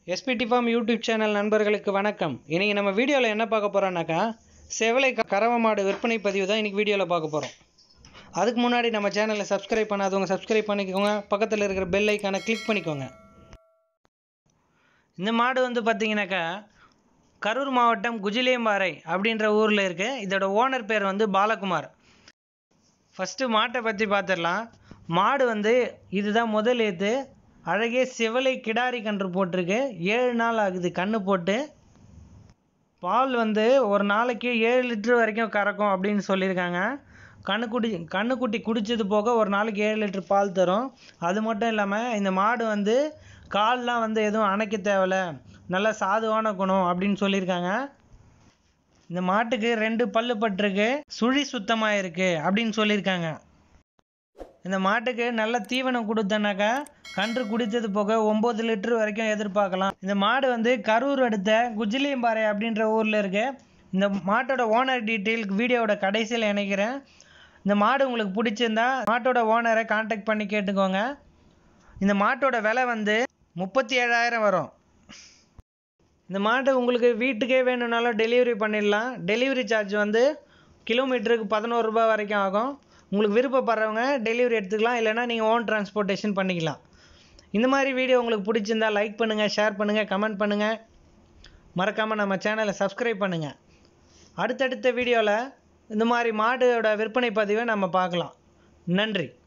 SPD form YouTube channel நண்பர்களுக்கு வணக்கம் இன்றைக்கி நம்ம வீடியோவில் என்ன பார்க்க போகிறோம்னாக்கா செவலை க- கறவை மாடு விற்பனை பதிவு தான் இன்றைக்கி வீடியோவில் பார்க்க போகிறோம் அதுக்கு முன்னாடி நம்ம சேனலை சப்ஸ்கிரைப் பண்ணாதவங்க சப்ஸ்கிரைப் பண்ணிக்கோங்க பக்கத்தில் இருக்கிற பெல் ஐக்கானை கிளிக் பண்ணிக்கோங்க இந்த மாடு வந்து பார்த்தீங்கன்னாக்கா கரூர் மாவட்டம் குஜிலியம்பாறை அப்படின்ற ஊரில் இருக்குது இதோட ஓனர் பேர் வந்து பாலகுமார் ஃபஸ்ட்டு மாட்டை பற்றி பார்த்துடலாம் மாடு வந்து இதுதான் முதல் ஏத்து அழகே சிவலை கிடாரி கன்று போட்டிருக்கு ஏழு நாள் ஆகுது கன்று போட்டு பால் வந்து ஒரு நாளைக்கு ஏழு லிட்டர் வரைக்கும் கறக்கும் அப்படின்னு சொல்லியிருக்காங்க கண்ணுக்குட்டி கண்ணுக்குட்டி குடிச்சது போக ஒரு நாளைக்கு ஏழு லிட்டர் பால் தரும் அது மட்டும் இல்லாமல் இந்த மாடு வந்து கால்லாம் வந்து எதுவும் அணைக்க தேவையில்ல நல்ல சாதுவான குணம் அப்படின்னு சொல்லியிருக்காங்க இந்த மாட்டுக்கு ரெண்டு பல்லு பட்டிருக்கு சுழி சுத்தமாக இருக்குது அப்படின்னு சொல்லியிருக்காங்க இந்த மாட்டுக்கு நல்ல தீவனம் கொடுத்தனாக்கா கன்று குடித்தது போக ஒம்பது லிட்டர் வரைக்கும் எதிர்பார்க்கலாம் இந்த மாடு வந்து கரூர் அடுத்த குஜிலியம்பாறை அப்படின்ற ஊரில் இருக்கு இந்த மாட்டோட ஓனர் டீட்டெயில் வீடியோவோட கடைசியில் இணைக்கிறேன் இந்த மாடு உங்களுக்கு பிடிச்சிருந்தா மாட்டோட ஓனரை காண்டாக்ட் பண்ணி கேட்டுக்கோங்க இந்த மாட்டோட விலை வந்து முப்பத்தி ஏழாயிரம் வரும் இந்த மாடு உங்களுக்கு வீட்டுக்கே வேணும்னாலும் டெலிவரி பண்ணிடலாம் டெலிவரி சார்ஜ் வந்து கிலோமீட்டருக்கு பதினோரு ரூபாய் வரைக்கும் ஆகும் உங்களுக்கு விருப்பப்படுறவங்க டெலிவரி எடுத்துக்கலாம் இல்லைன்னா நீங்கள் ஓன் டிரான்ஸ்போர்ட்டேஷன் பண்ணிக்கலாம் இந்த மாதிரி வீடியோ உங்களுக்கு பிடிச்சிருந்தா லைக் பண்ணுங்கள் ஷேர் பண்ணுங்கள் கமெண்ட் பண்ணுங்கள் மறக்காமல் நம்ம சேனலை சப்ஸ்கிரைப் பண்ணுங்கள் அடுத்தடுத்த வீடியோவில் இந்த மாதிரி மாடோட விற்பனை பதிவை நம்ம பார்க்கலாம் நன்றி